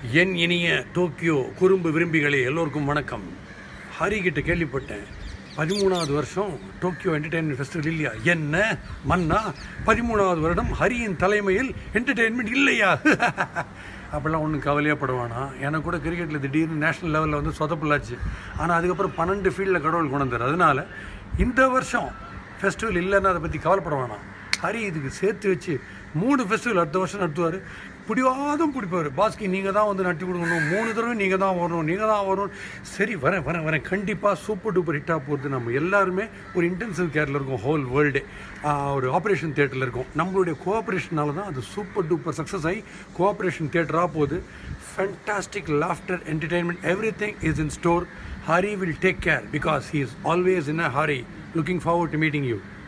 என் இனிய டோக்கியோ குறும்பு விரும்பிகளே எல்லோருக்கும் வணக்கம் ஹரி கிட்ட கேள்விப்பட்டேன் பதிமூணாவது வருஷம் டோக்கியோ என்டர்டெயின்மெண்ட் ஃபெஸ்டிவல் இல்லையா என்ன மன்னா பதிமூணாவது வருடம் ஹரியின் தலைமையில் என்டர்டெயின்மெண்ட் இல்லையா அப்படிலாம் ஒன்றும் கவலையப்படுவானா எனக்கு கூட கிரிக்கெட்டில் திடீர்னு நேஷனல் லெவலில் வந்து சொதப்பலாச்சு ஆனால் அதுக்கப்புறம் பன்னெண்டு ஃபீல்டில் கடவுள் கொண்டு வந்தார் அதனால இந்த வருஷம் ஃபெஸ்டிவல் இல்லைன்னு அதை பற்றி கவலைப்பட வேணாம் ஹரி இதுக்கு சேர்த்து வச்சு மூணு ஃபெஸ்டிவல் அடுத்த வருஷம் நடத்துவார் பிடிவாதும் பிடிப்பார் பாஸ்கி நீங்கள் தான் வந்து நட்டி கொடுக்கணும் மூணு தடவை நீங்கள் தான் வரணும் நீங்கள் தான் வரணும் சரி வரேன் வரேன் வரேன் கண்டிப்பாக சூப்பர் டூப்பர் ஹிட்டாக போகிறது நம்ம எல்லாருமே ஒரு இன்டென்சிவ் கேரில் இருக்கோம் ஹோல் வேர்ல்டு ஒரு ஆப்ரேஷன் தேட்டரில் இருக்கும் நம்மளுடைய கோஆப்ரேஷனால தான் அது சூப்பர் டூப்பர் சக்ஸஸ் ஆகி கோஆப்ரேஷன் தேட்டராக போகுது fantastic laughter entertainment every thing is in store Hari will take care because he is always in a hurry looking forward to meeting you